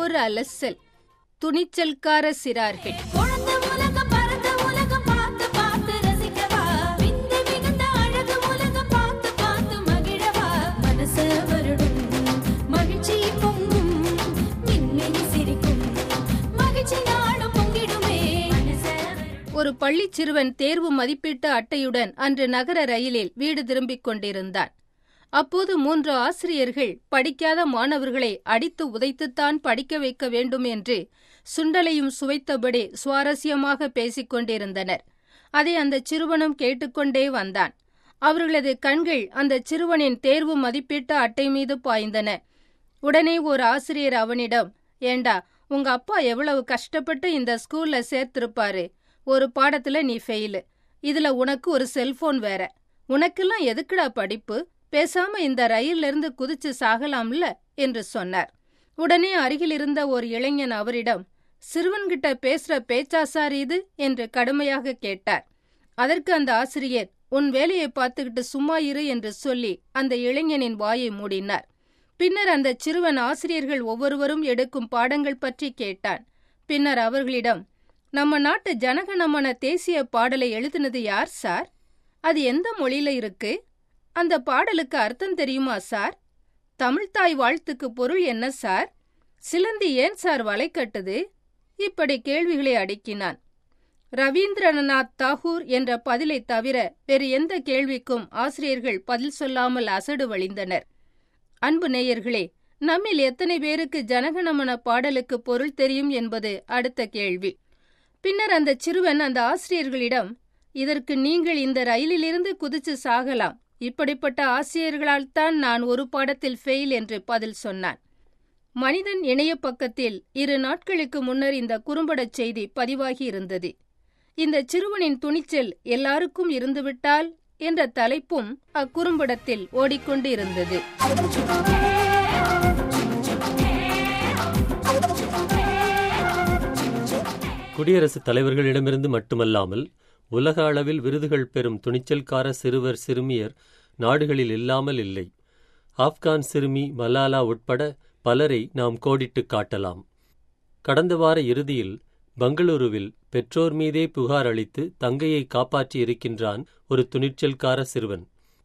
ஒரு அலசல் துணிச்சல்கார சிறார்கள் குழந்தை உலகம் பரந்த உலகம் பார்த்து பார்த்து ரசிக்கவா விந்தை மிகுந்த அழகு உலகம் பார்த்து பார்த்து மகிழவா மனச வருடும் மகிழ்ச்சி பொங்கும் மின்மினி சிரிக்கும் மகிழ்ச்சி நாடும் பொங்கிடுமே மனச வருடும் ஒரு பள்ளிச் சிறுவன் தேர்வு மதிப்பீட்டு அட்டையுடன் அன்று நகர ரயிலில் வீடு திரும்பிக் கொண்டிருந்தான் அப்போது மூன்று ஆசிரியர்கள் படிக்காத மாணவர்களை அடித்து உதைத்துத்தான் படிக்க வைக்க வேண்டும் என்று சுண்டலையும் சுவைத்தபடி சுவாரஸ்யமாக பேசிக் கொண்டிருந்தனர் அதை அந்த சிறுவனும் கேட்டுக்கொண்டே வந்தான் அவர்களது கண்கள் அந்த சிறுவனின் தேர்வு மதிப்பீட்டு அட்டை மீது பாய்ந்தன உடனே ஒரு ஆசிரியர் அவனிடம் ஏண்டா உங்க அப்பா எவ்வளவு கஷ்டப்பட்டு இந்த ஸ்கூல்ல சேர்த்திருப்பாரு ஒரு பாடத்துல நீ ஃபெயிலு இதுல உனக்கு ஒரு செல்போன் வேற உனக்கெல்லாம் எதுக்குடா படிப்பு பேசாம இந்த ரயில்ல இருந்து குதிச்சு சாகலாம்ல என்று சொன்னார் உடனே அருகில் இருந்த ஒரு இளைஞன் அவரிடம் சிறுவன்கிட்ட பேசுற பேச்சா சார் இது என்று கடுமையாக கேட்டார் அதற்கு அந்த ஆசிரியர் உன் வேலையை பார்த்துக்கிட்டு சும்மா இரு என்று சொல்லி அந்த இளைஞனின் வாயை மூடினார் பின்னர் அந்த சிறுவன் ஆசிரியர்கள் ஒவ்வொருவரும் எடுக்கும் பாடங்கள் பற்றி கேட்டான் பின்னர் அவர்களிடம் நம்ம நாட்டு ஜனகணமன தேசிய பாடலை எழுதினது யார் சார் அது எந்த மொழியில இருக்கு அந்த பாடலுக்கு அர்த்தம் தெரியுமா சார் தமிழ்த்தாய் வாழ்த்துக்கு பொருள் என்ன சார் சிலந்தி ஏன் சார் வலை கட்டுது இப்படி கேள்விகளை அடுக்கினான் ரவீந்திரநாத் தாகூர் என்ற பதிலை தவிர வேறு எந்த கேள்விக்கும் ஆசிரியர்கள் பதில் சொல்லாமல் அசடு வழிந்தனர் அன்பு நேயர்களே நம்மில் எத்தனை பேருக்கு ஜனகணமன பாடலுக்கு பொருள் தெரியும் என்பது அடுத்த கேள்வி பின்னர் அந்த சிறுவன் அந்த ஆசிரியர்களிடம் இதற்கு நீங்கள் இந்த ரயிலிலிருந்து குதிச்சு சாகலாம் இப்படிப்பட்ட ஆசிரியர்களால் தான் நான் ஒரு பாடத்தில் ஃபெயில் என்று பதில் சொன்னான் மனிதன் இணைய பக்கத்தில் இரு நாட்களுக்கு முன்னர் இந்த குறும்படச் செய்தி பதிவாகி இருந்தது இந்த சிறுவனின் துணிச்சல் எல்லாருக்கும் இருந்துவிட்டால் என்ற தலைப்பும் அக்குறும்படத்தில் ஓடிக்கொண்டு இருந்தது குடியரசுத் தலைவர்களிடமிருந்து மட்டுமல்லாமல் உலக அளவில் விருதுகள் பெறும் துணிச்சல்கார சிறுவர் சிறுமியர் நாடுகளில் இல்லாமல் இல்லை ஆப்கான் சிறுமி மலாலா உட்பட பலரை நாம் கோடிட்டுக் காட்டலாம் கடந்த வார இறுதியில் பெங்களூருவில் பெற்றோர் மீதே புகார் அளித்து தங்கையை காப்பாற்றி இருக்கின்றான் ஒரு துணிச்சல்கார சிறுவன்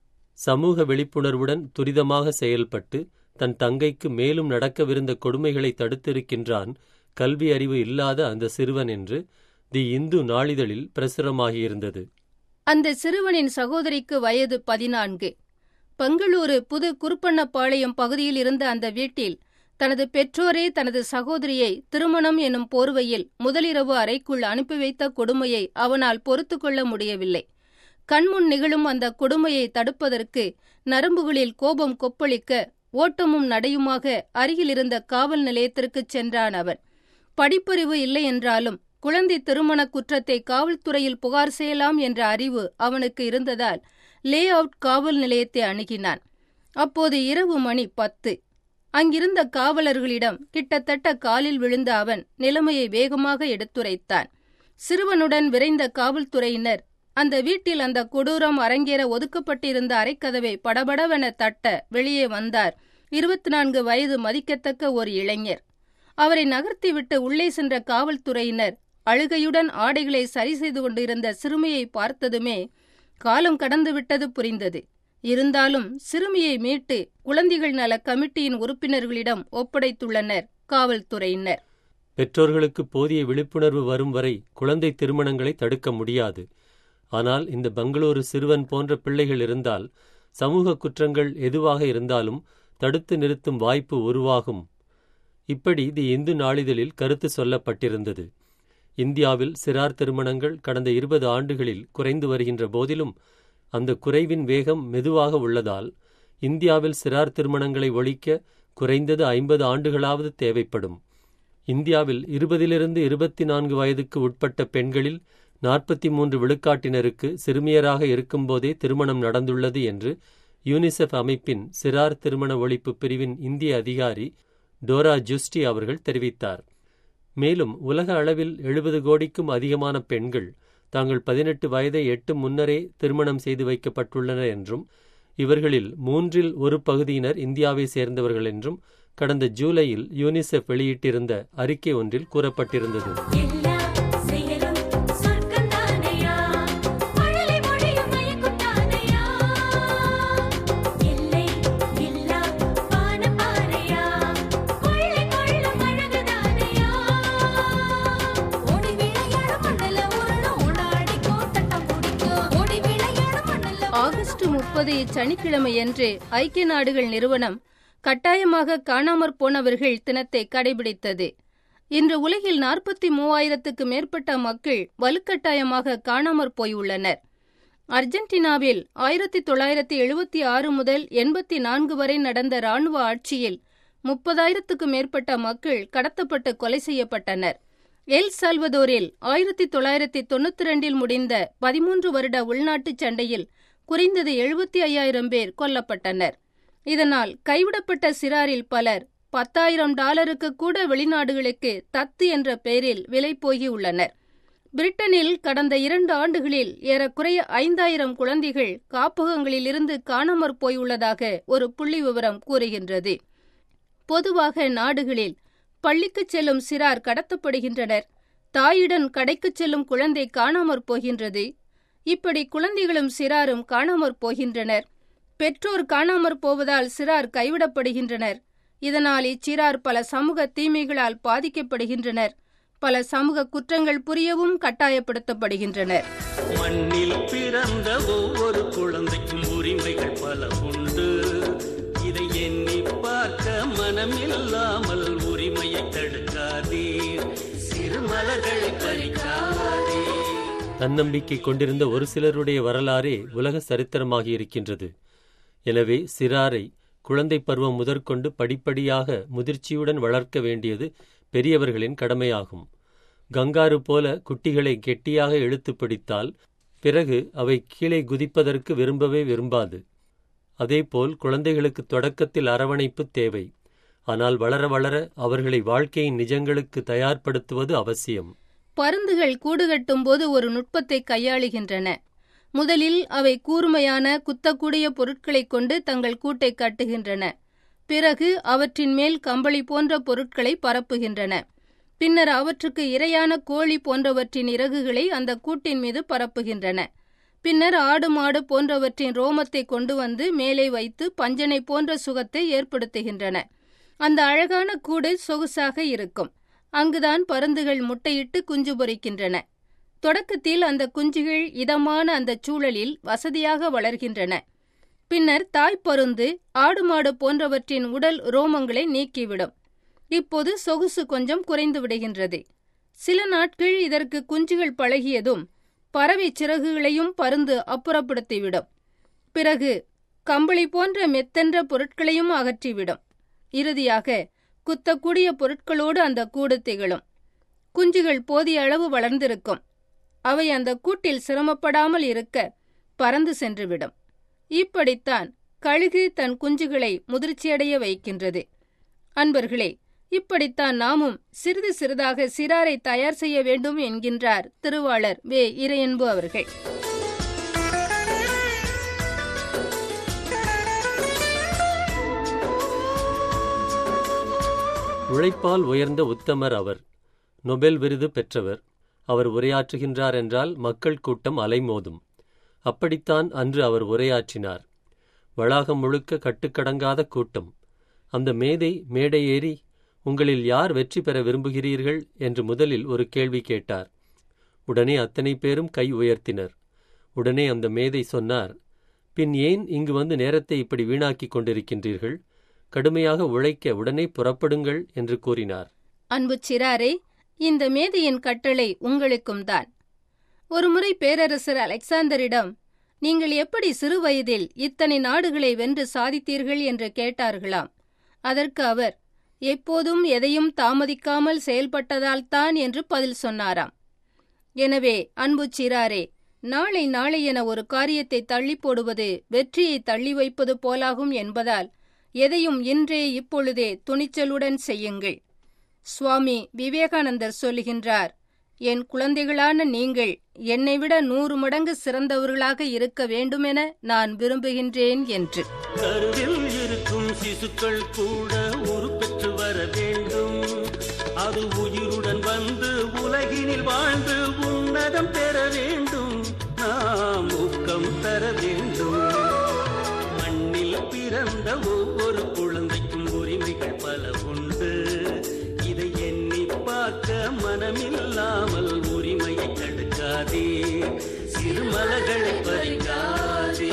சமூக விழிப்புணர்வுடன் துரிதமாக செயல்பட்டு தன் தங்கைக்கு மேலும் நடக்கவிருந்த கொடுமைகளை தடுத்திருக்கின்றான் கல்வி அறிவு இல்லாத அந்த சிறுவன் என்று தி இந்து நாளிதழில் பிரசுரமாகியிருந்தது அந்த சிறுவனின் சகோதரிக்கு வயது பதினான்கு பெங்களூரு புது குருப்பண்ணப்பாளையம் பகுதியில் இருந்த அந்த வீட்டில் தனது பெற்றோரே தனது சகோதரியை திருமணம் எனும் போர்வையில் முதலிரவு அறைக்குள் அனுப்பி வைத்த கொடுமையை அவனால் பொறுத்து கொள்ள முடியவில்லை கண்முன் நிகழும் அந்த கொடுமையை தடுப்பதற்கு நரம்புகளில் கோபம் கொப்பளிக்க ஓட்டமும் நடையுமாக அருகிலிருந்த காவல் நிலையத்திற்குச் சென்றான் அவன் படிப்பறிவு இல்லை என்றாலும் குழந்தை திருமண குற்றத்தை காவல்துறையில் புகார் செய்யலாம் என்ற அறிவு அவனுக்கு இருந்ததால் லே அவுட் காவல் நிலையத்தை அணுகினான் அப்போது இரவு மணி பத்து அங்கிருந்த காவலர்களிடம் கிட்டத்தட்ட காலில் விழுந்த அவன் நிலைமையை வேகமாக எடுத்துரைத்தான் சிறுவனுடன் விரைந்த காவல்துறையினர் அந்த வீட்டில் அந்த கொடூரம் அரங்கேற ஒதுக்கப்பட்டிருந்த அறைக்கதவை படபடவென தட்ட வெளியே வந்தார் இருபத்தி நான்கு வயது மதிக்கத்தக்க ஒரு இளைஞர் அவரை நகர்த்திவிட்டு உள்ளே சென்ற காவல்துறையினர் அழுகையுடன் ஆடைகளை சரி செய்து கொண்டிருந்த சிறுமியை பார்த்ததுமே காலம் கடந்து விட்டது புரிந்தது இருந்தாலும் சிறுமியை மீட்டு குழந்தைகள் நல கமிட்டியின் உறுப்பினர்களிடம் ஒப்படைத்துள்ளனர் காவல்துறையினர் பெற்றோர்களுக்கு போதிய விழிப்புணர்வு வரும் வரை குழந்தை திருமணங்களை தடுக்க முடியாது ஆனால் இந்த பெங்களூரு சிறுவன் போன்ற பிள்ளைகள் இருந்தால் சமூக குற்றங்கள் எதுவாக இருந்தாலும் தடுத்து நிறுத்தும் வாய்ப்பு உருவாகும் இப்படி தி இந்து நாளிதழில் கருத்து சொல்லப்பட்டிருந்தது இந்தியாவில் சிறார் திருமணங்கள் கடந்த இருபது ஆண்டுகளில் குறைந்து வருகின்ற போதிலும் அந்த குறைவின் வேகம் மெதுவாக உள்ளதால் இந்தியாவில் சிறார் திருமணங்களை ஒழிக்க குறைந்தது ஐம்பது ஆண்டுகளாவது தேவைப்படும் இந்தியாவில் இருபதிலிருந்து இருபத்தி நான்கு வயதுக்கு உட்பட்ட பெண்களில் நாற்பத்தி மூன்று விழுக்காட்டினருக்கு சிறுமியராக இருக்கும்போதே திருமணம் நடந்துள்ளது என்று யூனிசெஃப் அமைப்பின் சிறார் திருமண ஒழிப்பு பிரிவின் இந்திய அதிகாரி டோரா ஜுஸ்டி அவர்கள் தெரிவித்தார் மேலும் உலக அளவில் எழுபது கோடிக்கும் அதிகமான பெண்கள் தாங்கள் பதினெட்டு வயதை எட்டு முன்னரே திருமணம் செய்து வைக்கப்பட்டுள்ளனர் என்றும் இவர்களில் மூன்றில் ஒரு பகுதியினர் இந்தியாவை சேர்ந்தவர்கள் என்றும் கடந்த ஜூலையில் யூனிசெஃப் வெளியிட்டிருந்த அறிக்கை ஒன்றில் கூறப்பட்டிருந்தது எல்லா செயலும் சொர்க்கம் தானையா மழலை மொழியும் மயக்கும் தானையா எல்லை இல்லா வானம் பாறையா கொள்ளை கொள்ளும் அழகு தானையா ஓடி விளையாடும் மண்ணுல உருளும் ஓடாடிக்கோ தட்டம் பிடிக்கோ ஓடி விளையாடும் மண்ணுல ஆகஸ்ட் முப்பது இச்சனிக்கிழமையன்று ஐக்கிய நாடுகள் நிறுவனம் கட்டாயமாக காணாமற் போனவர்கள் தினத்தை கடைபிடித்தது இன்று உலகில் நாற்பத்தி மூவாயிரத்துக்கு மேற்பட்ட மக்கள் வலுக்கட்டாயமாக காணாமற் போயுள்ளனர் அர்ஜென்டினாவில் ஆயிரத்தி தொள்ளாயிரத்தி எழுபத்தி ஆறு முதல் எண்பத்தி நான்கு வரை நடந்த ராணுவ ஆட்சியில் முப்பதாயிரத்துக்கு மேற்பட்ட மக்கள் கடத்தப்பட்டு கொலை செய்யப்பட்டனர் எல் சால்வதோரில் ஆயிரத்தி தொள்ளாயிரத்தி தொண்ணூத்தி ரெண்டில் முடிந்த பதிமூன்று வருட உள்நாட்டுச் சண்டையில் குறைந்தது எழுபத்தி ஐயாயிரம் பேர் கொல்லப்பட்டனர் இதனால் கைவிடப்பட்ட சிறாரில் பலர் பத்தாயிரம் டாலருக்கு கூட வெளிநாடுகளுக்கு தத்து என்ற பெயரில் விலை போகியுள்ளனர் பிரிட்டனில் கடந்த இரண்டு ஆண்டுகளில் ஏறக்குறைய ஐந்தாயிரம் குழந்தைகள் காப்பகங்களிலிருந்து காணாமற் போயுள்ளதாக ஒரு புள்ளி விவரம் கூறுகின்றது பொதுவாக நாடுகளில் பள்ளிக்குச் செல்லும் சிறார் கடத்தப்படுகின்றனர் தாயுடன் கடைக்குச் செல்லும் குழந்தை காணாமற் போகின்றது இப்படி குழந்தைகளும் சிறாரும் காணாமற் போகின்றனர் பெற்றோர் காணாமற் போவதால் சிறார் கைவிடப்படுகின்றனர் இதனால் இச்சிறார் பல சமூக தீமைகளால் பாதிக்கப்படுகின்றனர் பல சமூக குற்றங்கள் புரியவும் கட்டாயப்படுத்தப்படுகின்றனர் மண்ணில் பிறந்த ஒவ்வொரு குழந்தைக்கும் உரிமைகள் பல உண்டு இதை எண்ணி பார்க்க மனமில்லாமல் உரிமையை தடுக்காதீர் சிறுமலர்களை பறிக்காதீர் தன்னம்பிக்கை கொண்டிருந்த ஒரு சிலருடைய வரலாறே உலக சரித்திரமாகி இருக்கின்றது எனவே சிறாரை குழந்தை பருவம் முதற்கொண்டு படிப்படியாக முதிர்ச்சியுடன் வளர்க்க வேண்டியது பெரியவர்களின் கடமையாகும் கங்காரு போல குட்டிகளை கெட்டியாக இழுத்து பிடித்தால் பிறகு அவை கீழே குதிப்பதற்கு விரும்பவே விரும்பாது அதேபோல் குழந்தைகளுக்கு தொடக்கத்தில் அரவணைப்பு தேவை ஆனால் வளர வளர அவர்களை வாழ்க்கையின் நிஜங்களுக்கு தயார்படுத்துவது அவசியம் பருந்துகள் கூடுகட்டும்போது ஒரு நுட்பத்தை கையாளுகின்றன முதலில் அவை கூர்மையான குத்தக்கூடிய பொருட்களைக் கொண்டு தங்கள் கூட்டை கட்டுகின்றன பிறகு அவற்றின் மேல் கம்பளி போன்ற பொருட்களை பரப்புகின்றன பின்னர் அவற்றுக்கு இரையான கோழி போன்றவற்றின் இறகுகளை அந்த கூட்டின் மீது பரப்புகின்றன பின்னர் ஆடு மாடு போன்றவற்றின் ரோமத்தை கொண்டு வந்து மேலே வைத்து பஞ்சனை போன்ற சுகத்தை ஏற்படுத்துகின்றன அந்த அழகான கூடு சொகுசாக இருக்கும் அங்குதான் பருந்துகள் முட்டையிட்டு குஞ்சு பொரிக்கின்றன தொடக்கத்தில் அந்த குஞ்சுகள் இதமான அந்த சூழலில் வசதியாக வளர்கின்றன பின்னர் தாய்ப்பருந்து ஆடு மாடு போன்றவற்றின் உடல் ரோமங்களை நீக்கிவிடும் இப்போது சொகுசு கொஞ்சம் குறைந்து விடுகின்றது சில நாட்கள் இதற்கு குஞ்சுகள் பழகியதும் பறவை சிறகுகளையும் பருந்து அப்புறப்படுத்திவிடும் பிறகு கம்பளி போன்ற மெத்தென்ற பொருட்களையும் அகற்றிவிடும் இறுதியாக குத்தக்கூடிய பொருட்களோடு அந்த கூடு திகழும் குஞ்சுகள் போதிய அளவு வளர்ந்திருக்கும் அவை அந்த கூட்டில் சிரமப்படாமல் இருக்க பறந்து சென்றுவிடும் இப்படித்தான் கழுகு தன் குஞ்சுகளை முதிர்ச்சியடைய வைக்கின்றது அன்பர்களே இப்படித்தான் நாமும் சிறிது சிறிதாக சிறாரை தயார் செய்ய வேண்டும் என்கின்றார் திருவாளர் வே இறையன்பு அவர்கள் உழைப்பால் உயர்ந்த உத்தமர் அவர் நொபெல் விருது பெற்றவர் அவர் உரையாற்றுகின்றார் என்றால் மக்கள் கூட்டம் அலைமோதும் அப்படித்தான் அன்று அவர் உரையாற்றினார் வளாகம் முழுக்க கட்டுக்கடங்காத கூட்டம் அந்த மேதை மேடை ஏறி உங்களில் யார் வெற்றி பெற விரும்புகிறீர்கள் என்று முதலில் ஒரு கேள்வி கேட்டார் உடனே அத்தனை பேரும் கை உயர்த்தினர் உடனே அந்த மேதை சொன்னார் பின் ஏன் இங்கு வந்து நேரத்தை இப்படி வீணாக்கிக் கொண்டிருக்கின்றீர்கள் கடுமையாக உழைக்க உடனே புறப்படுங்கள் என்று கூறினார் அன்பு சிறாரே இந்த மேதையின் கட்டளை உங்களுக்கும் தான் ஒருமுறை பேரரசர் அலெக்சாந்தரிடம் நீங்கள் எப்படி சிறு வயதில் இத்தனை நாடுகளை வென்று சாதித்தீர்கள் என்று கேட்டார்களாம் அதற்கு அவர் எப்போதும் எதையும் தாமதிக்காமல் செயல்பட்டதால்தான் என்று பதில் சொன்னாராம் எனவே அன்பு சிறாரே நாளை நாளை என ஒரு காரியத்தை தள்ளி போடுவது வெற்றியை தள்ளி வைப்பது போலாகும் என்பதால் எதையும் இன்றே இப்பொழுதே துணிச்சலுடன் செய்யுங்கள் சுவாமி விவேகானந்தர் சொல்லுகின்றார் என் குழந்தைகளான நீங்கள் என்னை விட நூறு மடங்கு சிறந்தவர்களாக இருக்க வேண்டுமென நான் விரும்புகின்றேன் என்று கருவில் இருக்கும் சிசுக்கள் கூட உருப்பெற்று வர வேண்டும் அது உயிருடன் வந்து உலகினில் வாழ்ந்து உன்னதம் பெற வேண்டும் நாம் ஊக்கம் தர வேண்டும் மண்ணில் பிறந்த ஒவ்வொரு குழந்தைக்கும் உரிமைகள் பல உண்டு இதை எண்ணி பார்க்க மனமில்லாமல் உரிமையை தடுக்காதே சிறுமலர்களை பறிக்காதே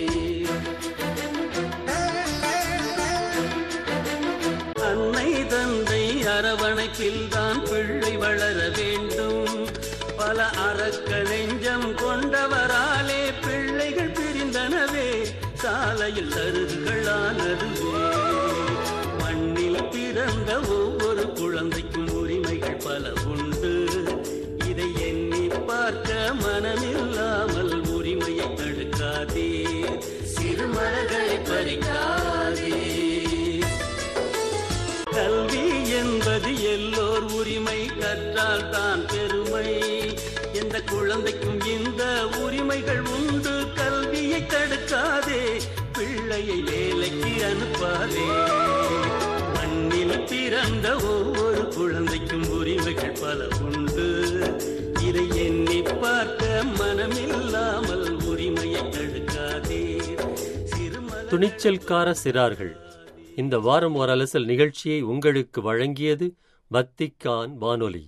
அன்னை தந்தை அரவணைப்பில் தான் பிள்ளை வளர வேண்டும் பல அரக்க நெஞ்சம் கொண்டவராலே பிள்ளைகள் பிரிந்தனவே சாலையில் சருகுகளானதுவே மண்ணில் பிறந்த ஒவ்வொரு குழந்தைக்கும் உரிமைகள் பல உண்டு இதை எண்ணி பார்க்க மனமில்லாமல் உரிமையை தடுக்காதே சிறுமலர்களை பறிக்காதே கல்வி என்பது எல்லோர் உரிமை கற்றால் தான் பெருமை எந்த குழந்தைக்கும் இந்த உரிமைகள் உண்டு கல்வியை தடுக்காதே பிள்ளையை வேலைக்கு அனுப்பாதே மண்ணில் பிறந்த ஒவ்வொரு குழந்தைக்கும் உரிமைகள் பல உண்டு இதை எண்ணி பார்க்க மனமில்லாமல் உரிமையை தடுக்காதே சிறுமலர் துணிச்சல்கார சிறார்கள் இந்த வாரம் ஒரு அலசல் நிகழ்ச்சியை உங்களுக்கு வழங்கியது வத்திக்கான் வானொலி